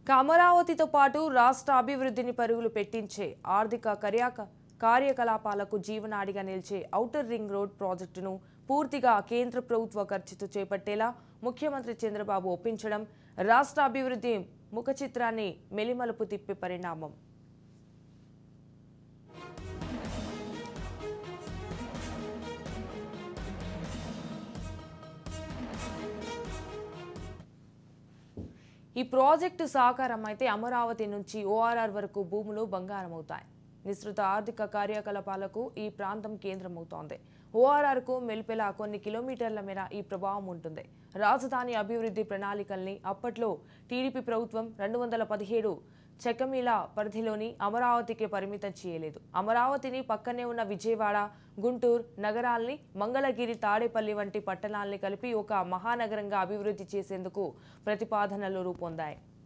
ఇక అమరావతితో పాటు రాష్ట్ర అభివృద్ధిని పరుగులు పెట్టించే ఆర్థిక కార్యక కార్యకలాపాలకు జీవనాడిగా నిలిచే ఔటర్ రింగ్ రోడ్ ప్రాజెక్టును పూర్తిగా కేంద్ర ప్రభుత్వ ఖర్చుతో చేపట్టేలా ముఖ్యమంత్రి చంద్రబాబు ఒప్పించడం రాష్ట్ర అభివృద్ధి ముఖ చిత్రాన్ని మెలిమలుపు తిప్పే పరిణామం ఈ ప్రాజెక్టు సాకారం అయితే అమరావతి నుంచి ఓఆర్ఆర్ వరకు భూములు బంగారం అవుతాయి విస్తృత ఆర్థిక కార్యకలాపాలకు ఈ ప్రాంతం కేంద్రమవుతోంది ఓఆర్ఆర్కు మెల్పెలా కొన్ని కిలోమీటర్ల మేర ఈ ప్రభావం ఉంటుంది రాజధాని అభివృద్ధి ప్రణాళికల్ని అప్పట్లో టీడీపీ ప్రభుత్వం రెండు వందల పదిహేడు చెకమీల పరిధిలోని అమరావతికి పరిమితం చేయలేదు అమరావతిని పక్కనే ఉన్న విజయవాడ గుంటూరు నగరాల్ని మంగళగిరి తాడేపల్లి వంటి పట్టణాల్ని కలిపి ఒక మహానగరంగా అభివృద్ధి చేసేందుకు ప్రతిపాదనలు రూపొందాయి